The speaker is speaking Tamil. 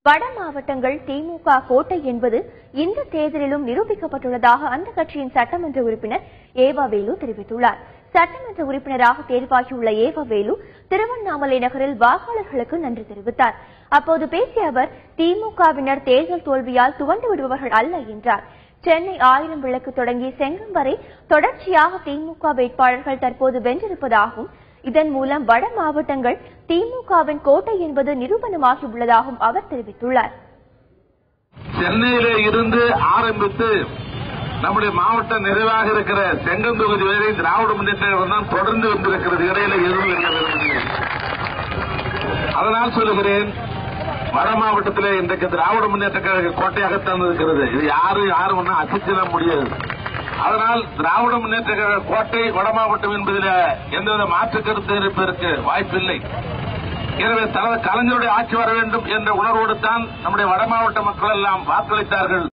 வட மாவட்டங்கள் திமுக கோட்டை என்பது இந்த தேர்தலிலும் நிரூபிக்கப்பட்டுள்ளதாக அந்த கட்சியின் சட்டமன்ற உறுப்பினர் ஏவா வேலு தெரிவித்துள்ளார் சட்டமன்ற உறுப்பினராக தேர்வாகியுள்ள ஏவா வேலு திருவண்ணாமலை நகரில் வாக்காளர்களுக்கு நன்றி தெரிவித்தார் அப்போது பேசிய அவர் திமுகவினர் தேர்தல் தோல்வியால் துவண்டு விடுபவர்கள் அல்ல என்றார் சென்னை ஆயிரம் விளக்கு தொடங்கி செங்கம் வரை தொடர்ச்சியாக திமுக வேட்பாளர்கள் தற்போது வென்றிருப்பதாகவும் இதன் மூலம் வட மாவட்டங்கள் திமுகவின் கோட்டை என்பது நிரூபணமாகி உள்ளதாகவும் அவர் தெரிவித்துள்ளார் சென்னையிலே இருந்து ஆரம்பித்து நம்முடைய மாவட்டம் நிறைவாக இருக்கிற செங்கம் தொகுதி வரை திராவிட முன்னேற்ற கழகம் தான் தொடர்ந்து வந்திருக்கிறது இடையில எதுவும் இருக்கிறது அதனால் சொல்லுகிறேன் வட மாவட்டத்திலே இன்றைக்கு திராவிட முன்னேற்ற கழக கோட்டையாகத்தான் இருக்கிறது இது யாரும் யாரும் ஒன்றும் அசைச்சிட முடியாது அதனால் திராவிட முன்னேற்ற கழக கோட்டை வட மாவட்டம் என்பதில் எந்தவித மாற்று கருத்து இருப்பதற்கு வாய்ப்பில்லை எனவே தலைவர் கலைஞருடைய ஆட்சி வர வேண்டும் என்ற உணர்வோடு தான் நம்முடைய வட மாவட்ட மக்கள் எல்லாம் வாக்களித்தார்கள்